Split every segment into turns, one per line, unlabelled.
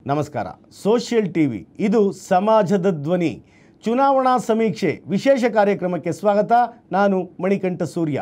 ನಮಸ್ಕಾರ social TV ಇದು ಸಮಾಜದ ಧ್ವನಿ ಚುನಾವಣಾ ಸಮೀಕ್ಷೆ ವಿಶೇಷ ಕಾರ್ಯಕ್ರಮಕ್ಕೆ ಸ್ವಾಗತ ನಾನು ಮಣಿಕಂಠ ಸೂರ್ಯ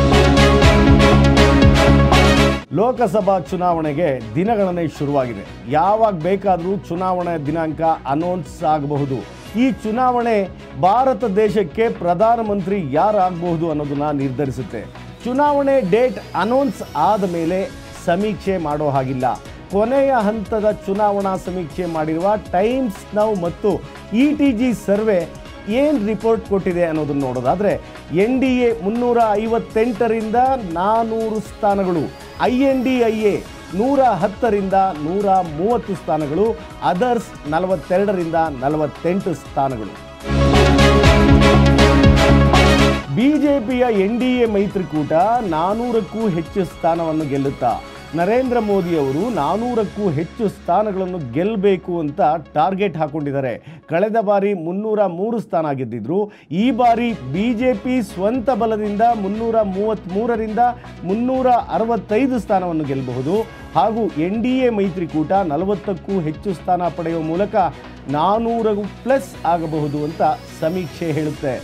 ಲೋಕಸಭಾ ಚುನಾವಣೆಗೆ ದಿನಗಣನೆ ಶುರುವಾಗಿದೆ ಯಾವಾಗ ಬೇಕಾದರೂ ಚುನಾವಣೆ ದಿನಾಂಕ ಅನೌನ್ಸ್ ಆಗಬಹುದು ಈ ಚುನಾವಣೆ ಭಾರತ ದೇಶಕ್ಕೆ ಪ್ರಧಾನಮಂತ್ರಿ ಯಾರಾಗಬಹುದು ಅನ್ನೋದನ್ನ ನಿರ್ಧರಿಸುತ್ತೆ ಚುನಾವಣೆ ಡೇಟ್ ಅನೌನ್ಸ್ ಆದ ಮೇಲೆ ಸಮೀಕ್ಷೆ ಮಾಡೋ ಹಾಗಿಲ್ಲ ಕೊನೆಯ ಹಂತದ ಚುನಾವಣಾ ಸಮೀಕ್ಷೆ ಮಾಡಿರುವ ಟೈಮ್ಸ್ ನೌ ಮತ್ತು ಇ ಟಿ ಜಿ ಸರ್ವೆ ಏನು ರಿಪೋರ್ಟ್ ಕೊಟ್ಟಿದೆ ಅನ್ನೋದನ್ನು ನೋಡೋದಾದರೆ ಎನ್ ಡಿ ಎ ಮುನ್ನೂರ ಐವತ್ತೆಂಟರಿಂದ ನಾನ್ನೂರು ಸ್ಥಾನಗಳು I N D I A ನೂರ ಹತ್ತರಿಂದ ನೂರ ಮೂವತ್ತು ಸ್ಥಾನಗಳು ಅದರ್ಸ್ ನಲವತ್ತೆರಡರಿಂದ ನಲವತ್ತೆಂಟು ಸ್ಥಾನಗಳು ಬಿಜೆಪಿಯ ಎನ್ ಡಿ ಎ ಮೈತ್ರಿಕೂಟ ನಾನೂರಕ್ಕೂ ಹೆಚ್ಚು ಸ್ಥಾನವನ್ನು ಗೆಲ್ಲುತ್ತಾ ನರೇಂದ್ರ ಮೋದಿ ಅವರು ನಾನೂರಕ್ಕೂ ಹೆಚ್ಚು ಸ್ಥಾನಗಳನ್ನು ಗೆಲ್ಲಬೇಕು ಅಂತ ಟಾರ್ಗೆಟ್ ಹಾಕೊಂಡಿದ್ದಾರೆ ಕಳೆದ ಬಾರಿ ಮುನ್ನೂರ ಮೂರು ಸ್ಥಾನ ಗೆದ್ದಿದ್ರು ಈ ಬಾರಿ ಬಿಜೆಪಿ ಸ್ವಂತ ಬಲದಿಂದ ಮುನ್ನೂರ ಮೂವತ್ತ್ಮೂರರಿಂದ ಮುನ್ನೂರ ಅರವತ್ತೈದು ಸ್ಥಾನವನ್ನು ಗೆಲ್ಲಬಹುದು ಹಾಗೂ ಎನ್ ಡಿ ಎ ಮೈತ್ರಿಕೂಟ ನಲವತ್ತಕ್ಕೂ ಹೆಚ್ಚು ಸ್ಥಾನ ಪಡೆಯುವ ಮೂಲಕ ನಾನೂರ ಪ್ಲಸ್ ಆಗಬಹುದು ಅಂತ ಸಮೀಕ್ಷೆ ಹೇಳುತ್ತೆ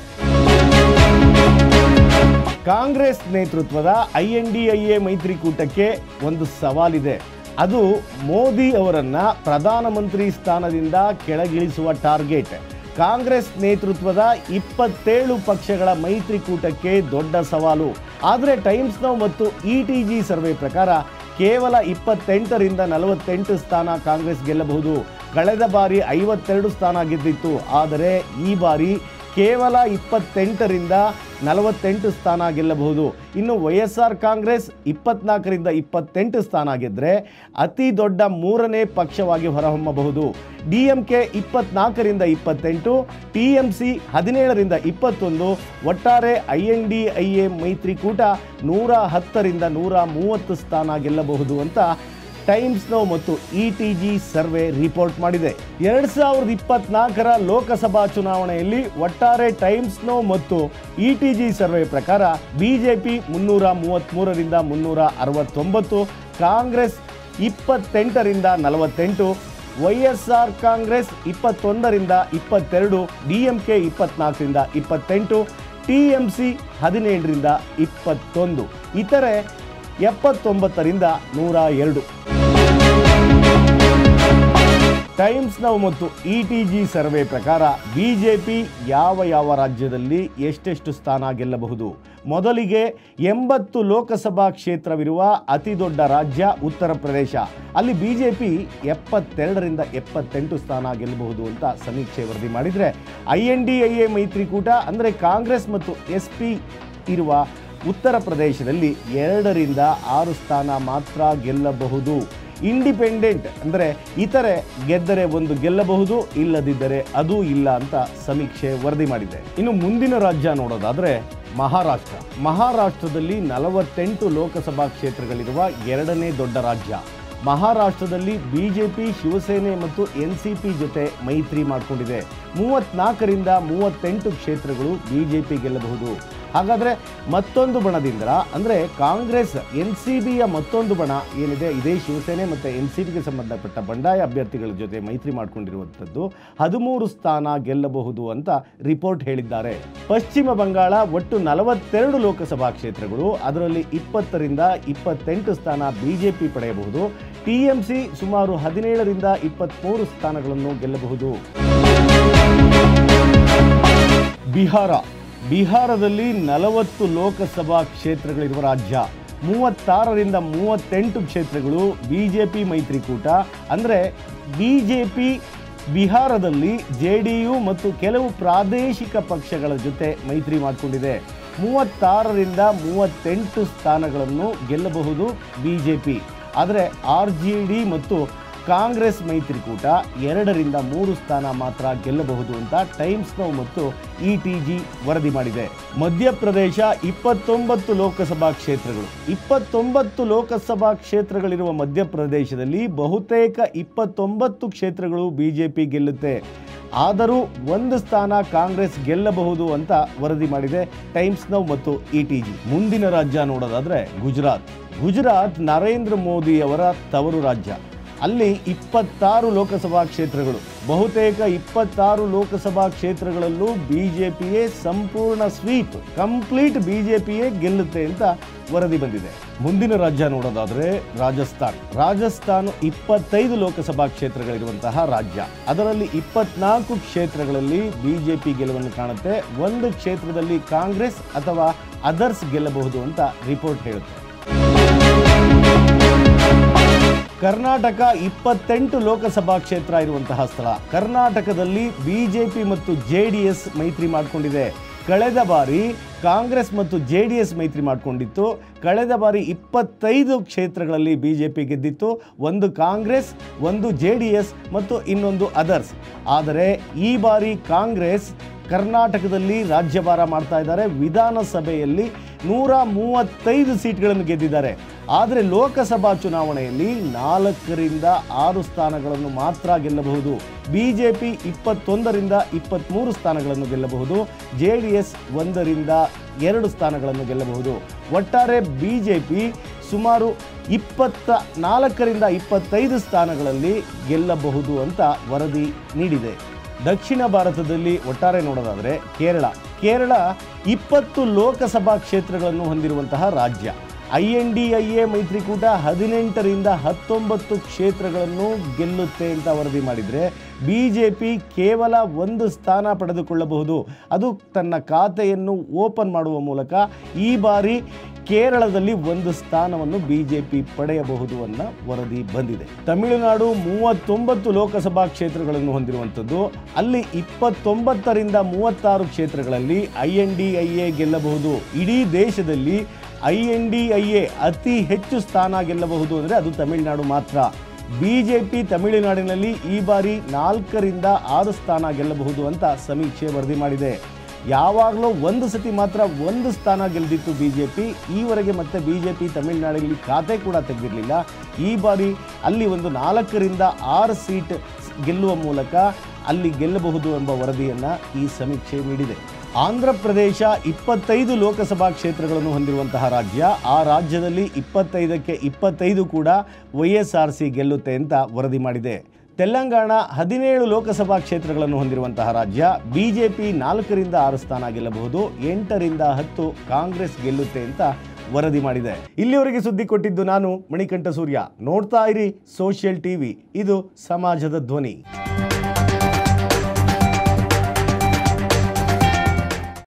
ಕಾಂಗ್ರೆಸ್ ನೇತೃತ್ವದ I N D I A ಮೈತ್ರಿಕೂಟಕ್ಕೆ ಒಂದು ಸವಾಲಿದೆ ಅದು ಮೋದಿ ಅವರನ್ನ ಪ್ರಧಾನಮಂತ್ರಿ ಸ್ಥಾನದಿಂದ ಕೆಳಗಿಳಿಸುವ ಟಾರ್ಗೆಟ್ ಕಾಂಗ್ರೆಸ್ ನೇತೃತ್ವದ ಇಪ್ಪತ್ತೇಳು ಪಕ್ಷಗಳ ಮೈತ್ರಿಕೂಟಕ್ಕೆ ದೊಡ್ಡ ಸವಾಲು ಆದರೆ ಟೈಮ್ಸ್ ನೌ ಮತ್ತು ಇ ಟಿ ಜಿ ಸರ್ವೆ ಪ್ರಕಾರ ಕೇವಲ ಇಪ್ಪತ್ತೆಂಟರಿಂದ ನಲವತ್ತೆಂಟು ಸ್ಥಾನ ಕಾಂಗ್ರೆಸ್ ಗೆಲ್ಲಬಹುದು ಕಳೆದ ಬಾರಿ ಐವತ್ತೆರಡು ಸ್ಥಾನ ಗೆದ್ದಿತ್ತು ಆದರೆ ಈ ಬಾರಿ ಕೇವಲ ಇಪ್ಪತ್ತೆಂಟರಿಂದ ನಲವತ್ತೆಂಟು ಸ್ಥಾನ ಗೆಲ್ಲಬಹುದು ಇನ್ನು ವೈ ಎಸ್ ಆರ್ ಕಾಂಗ್ರೆಸ್ ಇಪ್ಪತ್ನಾಲ್ಕರಿಂದ ಇಪ್ಪತ್ತೆಂಟು ಸ್ಥಾನ ಗೆದ್ದರೆ ಅತಿ ದೊಡ್ಡ ಮೂರನೇ ಪಕ್ಷವಾಗಿ ಹೊರಹೊಮ್ಮಬಹುದು ಡಿ ಎಂ ಕೆ ಇಪ್ಪತ್ನಾಲ್ಕರಿಂದ ಇಪ್ಪತ್ತೆಂಟು ಟಿ ಎಂ ಸಿ ಹದಿನೇಳರಿಂದ ಇಪ್ಪತ್ತೊಂದು ಒಟ್ಟಾರೆ I N D I A ಮೈತ್ರಿಕೂಟ ನೂರ ಹತ್ತರಿಂದ ನೂರ ಮೂವತ್ತು ಸ್ಥಾನ ಗೆಲ್ಲಬಹುದು ಅಂತ ಟೈಮ್ಸ್ ನೋ ಮತ್ತು E T G survey report ಮಾಡಿದೆ ಎರಡ್ ಸಾವಿರದ ಇಪ್ಪತ್ನಾಲ್ಕರ ಲೋಕಸಭಾ ಚುನಾವಣೆಯಲ್ಲಿ ಒಟ್ಟಾರೆ ಟೈಮ್ಸ್ ನೋ ಮತ್ತು ಇ ಟಿ ಜಿ ಸರ್ವೆ ಪ್ರಕಾರ ಬಿಜೆಪಿ ಮುನ್ನೂರ ಮೂವತ್ತ್ಮೂರರಿಂದ ಮುನ್ನೂರ ಅರವತ್ತೊಂಬತ್ತು ಕಾಂಗ್ರೆಸ್ ಇಪ್ಪತ್ತೆಂಟರಿಂದ ನಲವತ್ತೆಂಟು ವೈ ಎಸ್ ಆರ್ ಕಾಂಗ್ರೆಸ್ ಇಪ್ಪತ್ತೊಂದರಿಂದ ಇಪ್ಪತ್ತೆರಡು ಡಿ ಎಂ ಕೆ ಇಪ್ಪತ್ನಾಲ್ಕರಿಂದ ಇಪ್ಪತ್ತೆಂಟು ಟಿ ಎಂ ಸಿ ಹದಿನೇಳರಿಂದ ಇಪ್ಪತ್ತೊಂದು ಇತರೆ ಎಪ್ಪತ್ತೊಂಬತ್ತರಿಂದ ನೂರ ಎರಡು ಟೈಮ್ಸ್ ನೌ ಮತ್ತು ಇ ಟಿ ಜಿ ಸರ್ವೆ ಪ್ರಕಾರ ಬಿಜೆಪಿ ಯಾವ ಯಾವ ರಾಜ್ಯದಲ್ಲಿ ಎಷ್ಟೆಷ್ಟು ಸ್ಥಾನ ಗೆಲ್ಲಬಹುದು ಮೊದಲಿಗೆ ಎಂಬತ್ತು ಲೋಕಸಭಾ ಕ್ಷೇತ್ರವಿರುವ ಅತಿ ದೊಡ್ಡ ರಾಜ್ಯ ಉತ್ತರ ಪ್ರದೇಶ ಅಲ್ಲಿ ಬಿಜೆಪಿ ಎಪ್ಪತ್ತೆರಡರಿಂದ ಎಪ್ಪತ್ತೆಂಟು ಸ್ಥಾನ ಗೆಲ್ಲಬಹುದು ಅಂತ ಸಮೀಕ್ಷೆ ವರದಿ ಮಾಡಿದರೆ I N D I A ಮೈತ್ರಿಕೂಟ ಅಂದರೆ ಕಾಂಗ್ರೆಸ್ ಮತ್ತು ಎಸ್ ಪಿ ಇರುವ ಉತ್ತರ ಪ್ರದೇಶದಲ್ಲಿ ಎರಡರಿಂದ ಆರು ಸ್ಥಾನ ಮಾತ್ರ ಗೆಲ್ಲಬಹುದು ಇಂಡಿಪೆಂಡೆಂಟ್ ಅಂದರೆ ಇತರೆ ಗೆದ್ದರೆ ಒಂದು ಗೆಲ್ಲಬಹುದು ಇಲ್ಲದಿದ್ದರೆ ಅದೂ ಇಲ್ಲ ಅಂತ ಸಮೀಕ್ಷೆ ವರದಿ ಮಾಡಿದೆ ಇನ್ನು ಮುಂದಿನ ರಾಜ್ಯ ನೋಡೋದಾದರೆ ಮಹಾರಾಷ್ಟ್ರ ಮಹಾರಾಷ್ಟ್ರದಲ್ಲಿ ನಲವತ್ತೆಂಟು ಲೋಕಸಭಾ ಕ್ಷೇತ್ರಗಳಿರುವ ಎರಡನೇ ದೊಡ್ಡ ರಾಜ್ಯ ಮಹಾರಾಷ್ಟ್ರದಲ್ಲಿ ಬಿಜೆಪಿ ಶಿವಸೇನೆ ಮತ್ತು ಎನ್ ಸಿ ಪಿ ಜೊತೆ ಮೈತ್ರಿ ಮಾಡಿಕೊಂಡಿದೆ ಮೂವತ್ನಾಲ್ಕರಿಂದ ಮೂವತ್ತೆಂಟು ಕ್ಷೇತ್ರಗಳು ಬಿಜೆಪಿ ಗೆಲ್ಲಬಹುದು ಹಾಗಾದರೆ ಮತ್ತೊಂದು ಬಣದಿಂದ ಅಂದರೆ ಕಾಂಗ್ರೆಸ್ ಎನ್ ಸಿ ಬಿಯ ಮತ್ತೊಂದು ಬಣ ಏನಿದೆ ಇದೇ ಶಿವಸೇನೆ ಮತ್ತು ಎನ್ ಸಿ ಬಿಗೆ ಸಂಬಂಧಪಟ್ಟ ಬಂಡಾಯ ಅಭ್ಯರ್ಥಿಗಳ ಜೊತೆ ಮೈತ್ರಿ ಮಾಡಿಕೊಂಡಿರುವಂಥದ್ದು ಹದಿಮೂರು ಸ್ಥಾನ ಗೆಲ್ಲಬಹುದು ಅಂತ ರಿಪೋರ್ಟ್ ಹೇಳಿದ್ದಾರೆ ಪಶ್ಚಿಮ ಬಂಗಾಳ ಒಟ್ಟು ನಲವತ್ತೆರಡು ಲೋಕಸಭಾ ಕ್ಷೇತ್ರಗಳು ಅದರಲ್ಲಿ ಇಪ್ಪತ್ತರಿಂದ ಇಪ್ಪತ್ತೆಂಟು ಸ್ಥಾನ ಬಿಜೆಪಿ ಪಡೆಯಬಹುದು ಟಿಎಂಸಿ ಸುಮಾರು ಹದಿನೇಳರಿಂದ ಇಪ್ಪತ್ತ್ಮೂರು ಸ್ಥಾನಗಳನ್ನು ಗೆಲ್ಲಬಹುದು ಬಿಹಾರ ಬಿಹಾರದಲ್ಲಿ ನಲವತ್ತು ಲೋಕಸಭಾ ಕ್ಷೇತ್ರಗಳಿರುವ ರಾಜ್ಯ ಮೂವತ್ತಾರರಿಂದ ಮೂವತ್ತೆಂಟು ಕ್ಷೇತ್ರಗಳು ಬಿಜೆಪಿ ಮೈತ್ರಿಕೂಟ ಅಂದರೆ ಬಿಜೆಪಿ ಬಿಹಾರದಲ್ಲಿ ಜೆ ಡಿ ಯು ಮತ್ತು ಕೆಲವು ಪ್ರಾದೇಶಿಕ ಪಕ್ಷಗಳ ಜೊತೆ ಮೈತ್ರಿ ಮಾಡಿಕೊಂಡಿದೆ ಮೂವತ್ತಾರರಿಂದ ಮೂವತ್ತೆಂಟು ಸ್ಥಾನಗಳನ್ನು ಗೆಲ್ಲಬಹುದು ಬಿಜೆಪಿ ಆದರೆ ಆರ್ ಜಿ ಡಿ ಮತ್ತು ಕಾಂಗ್ರೆಸ್ ಮೈತ್ರಿಕೂಟ ಎರಡರಿಂದ ಮೂರು ಸ್ಥಾನ ಮಾತ್ರ ಗೆಲ್ಲಬಹುದು ಅಂತ ಟೈಮ್ಸ್ ನೌ ಮತ್ತು ಇ ಟಿ ಜಿ ವರದಿ ಮಾಡಿದೆ ಮಧ್ಯಪ್ರದೇಶ ಇಪ್ಪತ್ತೊಂಬತ್ತು ಲೋಕಸಭಾ ಕ್ಷೇತ್ರಗಳು ಇಪ್ಪತ್ತೊಂಬತ್ತು ಲೋಕಸಭಾ ಕ್ಷೇತ್ರಗಳಿರುವ ಮಧ್ಯಪ್ರದೇಶದಲ್ಲಿ ಬಹುತೇಕ ಇಪ್ಪತ್ತೊಂಬತ್ತು ಕ್ಷೇತ್ರಗಳು ಬಿಜೆಪಿ ಗೆಲ್ಲುತ್ತೆ ಆದರೂ ಒಂದು ಸ್ಥಾನ ಕಾಂಗ್ರೆಸ್ ಗೆಲ್ಲಬಹುದು ಅಂತ ವರದಿ ಮಾಡಿದೆ ಟೈಮ್ಸ್ ನೌ ಮತ್ತು ಇ ಟಿ ಜಿ ಮುಂದಿನ ರಾಜ್ಯ ನೋಡೋದಾದ್ರೆ ಗುಜರಾತ್ ಗುಜರಾತ್ ನರೇಂದ್ರ ಮೋದಿ ಅವರ ತವರು ರಾಜ್ಯ ಅಲ್ಲಿ ಇಪ್ಪತ್ತಾರು ಲೋಕಸಭಾ ಕ್ಷೇತ್ರಗಳು ಬಹುತೇಕ ಇಪ್ಪತ್ತಾರು ಲೋಕಸಭಾ ಕ್ಷೇತ್ರಗಳಲ್ಲೂ ಬಿಜೆಪಿಯೇ ಸಂಪೂರ್ಣ ಸ್ವೀಪ್ ಕಂಪ್ಲೀಟ್ ಬಿಜೆಪಿಯೇ ಗೆಲ್ಲುತ್ತೆ ಅಂತ ವರದಿ ಬಂದಿದೆ ಮುಂದಿನ ರಾಜ್ಯ ನೋಡೋದಾದ್ರೆ ರಾಜಸ್ಥಾನ್ ರಾಜಸ್ಥಾನ್ ಇಪ್ಪತ್ತೈದು ಲೋಕಸಭಾ ಕ್ಷೇತ್ರಗಳಿರುವಂತಹ ರಾಜ್ಯ ಅದರಲ್ಲಿ ಇಪ್ಪತ್ನಾಲ್ಕು ಕ್ಷೇತ್ರಗಳಲ್ಲಿ ಬಿಜೆಪಿ ಗೆಲುವನ್ನು ಕಾಣುತ್ತೆ ಒಂದು ಕ್ಷೇತ್ರದಲ್ಲಿ ಕಾಂಗ್ರೆಸ್ ಅಥವಾ ಅದರ್ಸ್ ಗೆಲ್ಲಬಹುದು ಅಂತ ರಿಪೋರ್ಟ್ ಹೇಳುತ್ತೆ ಕರ್ನಾಟಕ ಇಪ್ಪತ್ತೆಂಟು ಲೋಕಸಭಾ ಕ್ಷೇತ್ರ ಇರುವಂತಹ ಸ್ಥಳ ಕರ್ನಾಟಕದಲ್ಲಿ ಬಿಜೆಪಿ ಮತ್ತು ಜೆ ಡಿ ಎಸ್ ಮೈತ್ರಿ ಮಾಡಿಕೊಂಡಿದೆ ಕಳೆದ ಬಾರಿ ಕಾಂಗ್ರೆಸ್ ಮತ್ತು ಜೆ ಡಿ ಎಸ್ ಮೈತ್ರಿ ಮಾಡಿಕೊಂಡಿತ್ತು ಕಳೆದ ಬಾರಿ ಇಪ್ಪತ್ತೈದು ಕ್ಷೇತ್ರಗಳಲ್ಲಿ ಬಿಜೆಪಿ ಗೆದ್ದಿತ್ತು ಒಂದು ಕಾಂಗ್ರೆಸ್ ಒಂದು ಜೆ ಡಿ ಎಸ್ ಮತ್ತು ಇನ್ನೊಂದು ಅದರ್ಸ್ ಆದರೆ ಈ ಬಾರಿ ಕಾಂಗ್ರೆಸ್ ಕರ್ನಾಟಕದಲ್ಲಿ ರಾಜ್ಯಭಾರ ಮಾಡ್ತಾ ಇದ್ದಾರೆ ವಿಧಾನಸಭೆಯಲ್ಲಿ ನೂರ ಮೂವತ್ತೈದು ಸೀಟ್ಗಳನ್ನು ಗೆದ್ದಿದ್ದಾರೆ ಆದರೆ ಲೋಕಸಭಾ ಚುನಾವಣೆಯಲ್ಲಿ ನಾಲ್ಕರಿಂದ ಆರು ಸ್ಥಾನಗಳನ್ನು ಮಾತ್ರ ಗೆಲ್ಲಬಹುದು ಬಿಜೆಪಿ ಇಪ್ಪತ್ತೊಂದರಿಂದ ಇಪ್ಪತ್ತ್ಮೂರು ಸ್ಥಾನಗಳನ್ನು ಗೆಲ್ಲಬಹುದು ಜೆ ಡಿ ಎಸ್ ಒಂದರಿಂದ ಎರಡು ಸ್ಥಾನಗಳನ್ನು ಗೆಲ್ಲಬಹುದು ಒಟ್ಟಾರೆ ಬಿಜೆಪಿ ಸುಮಾರು ಇಪ್ಪತ್ತ ನಾಲ್ಕರಿಂದ ಇಪ್ಪತ್ತೈದು ಸ್ಥಾನಗಳಲ್ಲಿ ಗೆಲ್ಲಬಹುದು ಅಂತ ವರದಿ ನೀಡಿದೆ ದಕ್ಷಿಣ ಭಾರತದಲ್ಲಿ ಒಟ್ಟಾರೆ ನೋಡೋದಾದರೆ ಕೇರಳ ಕೇರಳ ಇಪ್ಪತ್ತು ಲೋಕಸಭಾ ಕ್ಷೇತ್ರಗಳನ್ನು ಹೊಂದಿರುವಂತಹ ರಾಜ್ಯ I N D I A ಮೈತ್ರಿಕೂಟ ಹದಿನೆಂಟರಿಂದ ಹತ್ತೊಂಬತ್ತು ಕ್ಷೇತ್ರಗಳನ್ನು ಗೆಲ್ಲುತ್ತೆ ಅಂತ ವರದಿ ಮಾಡಿದರೆ ಬಿ ಜೆ ಪಿ ಕೇವಲ ಒಂದು ಸ್ಥಾನ ಪಡೆದುಕೊಳ್ಳಬಹುದು ಅದು ತನ್ನ ಖಾತೆಯನ್ನು ಓಪನ್ ಮಾಡುವ ಮೂಲಕ ಈ ಬಾರಿ ಕೇರಳದಲ್ಲಿ ಒಂದು ಸ್ಥಾನವನ್ನು ಬಿಜೆಪಿ ಪಡೆಯಬಹುದು ಅನ್ನೋ ವರದಿ ಬಂದಿದೆ ತಮಿಳುನಾಡು ಮೂವತ್ತೊಂಬತ್ತು ಲೋಕಸಭಾ ಕ್ಷೇತ್ರಗಳನ್ನು ಹೊಂದಿರುವಂಥದ್ದು ಅಲ್ಲಿ ಇಪ್ಪತ್ತೊಂಬತ್ತರಿಂದ ಮೂವತ್ತಾರು ಕ್ಷೇತ್ರಗಳಲ್ಲಿ I N D I A ಗೆಲ್ಲಬಹುದು ಇಡೀ ದೇಶದಲ್ಲಿ I N D I A ಅತಿ ಹೆಚ್ಚು ಸ್ಥಾನ ಗೆಲ್ಲಬಹುದು ಅಂದರೆ ಅದು ತಮಿಳುನಾಡು ಮಾತ್ರ ಬಿಜೆಪಿ ತಮಿಳುನಾಡಿನಲ್ಲಿ ಈ ಬಾರಿ ನಾಲ್ಕರಿಂದ ಆರು ಸ್ಥಾನ ಗೆಲ್ಲಬಹುದು ಅಂತ ಸಮೀಕ್ಷೆ ವರದಿ ಮಾಡಿದೆ ಯಾವಾಗಲೂ ಒಂದು ಸತಿ ಮಾತ್ರ ಒಂದು ಸ್ಥಾನ ಗೆಲ್ದಿತ್ತು ಬಿ ಜೆ ಪಿ ಈವರೆಗೆ ಮತ್ತೆ ಬಿ ಜೆ ಪಿ ತಮಿಳುನಾಡಿನಲ್ಲಿ ಖಾತೆ ಕೂಡ ತೆಗೆದಿರಲಿಲ್ಲ ಈ ಬಾರಿ ಅಲ್ಲಿ ಒಂದು ನಾಲ್ಕರಿಂದ ಆರು ಸೀಟ್ ಗೆಲ್ಲುವ ಮೂಲಕ ಅಲ್ಲಿ ಗೆಲ್ಲಬಹುದು ಎಂಬ ವರದಿಯನ್ನು ಈ ಸಮೀಕ್ಷೆ ನೀಡಿದೆ ಆಂಧ್ರ ಪ್ರದೇಶ ಇಪ್ಪತ್ತೈದು ಲೋಕಸಭಾ ಕ್ಷೇತ್ರಗಳನ್ನು ಹೊಂದಿರುವಂತಹ ರಾಜ್ಯ ಆ ರಾಜ್ಯದಲ್ಲಿ ಇಪ್ಪತ್ತೈದಕ್ಕೆ ಇಪ್ಪತ್ತೈದು ಕೂಡ ವೈ ಎಸ್ ಆರ್ ಸಿ ಗೆಲ್ಲುತ್ತೆ ಅಂತ ವರದಿ ಮಾಡಿದೆ ತೆಲಂಗಾಣ ಹದಿನೇಳು ಲೋಕಸಭಾ ಕ್ಷೇತ್ರಗಳನ್ನು ಹೊಂದಿರುವಂತಹ ರಾಜ್ಯ ಬಿಜೆಪಿ ನಾಲ್ಕರಿಂದ ಆರು ಸ್ಥಾನ ಗೆಲ್ಲಬಹುದು ಎಂಟರಿಂದ ಹತ್ತು ಕಾಂಗ್ರೆಸ್ ಗೆಲ್ಲುತ್ತೆ ಅಂತ ವರದಿ ಮಾಡಿದೆ ಇಲ್ಲಿವರೆಗೆ ಸುದ್ದಿ ಕೊಟ್ಟಿದ್ದು ನಾನು ಮಣಿಕಂಠ ಸೂರ್ಯ ನೋಡ್ತಾ ಇರಿ ಸೋಷಿಯಲ್ ಟಿವಿ ಇದು ಸಮಾಜದ ಧ್ವನಿ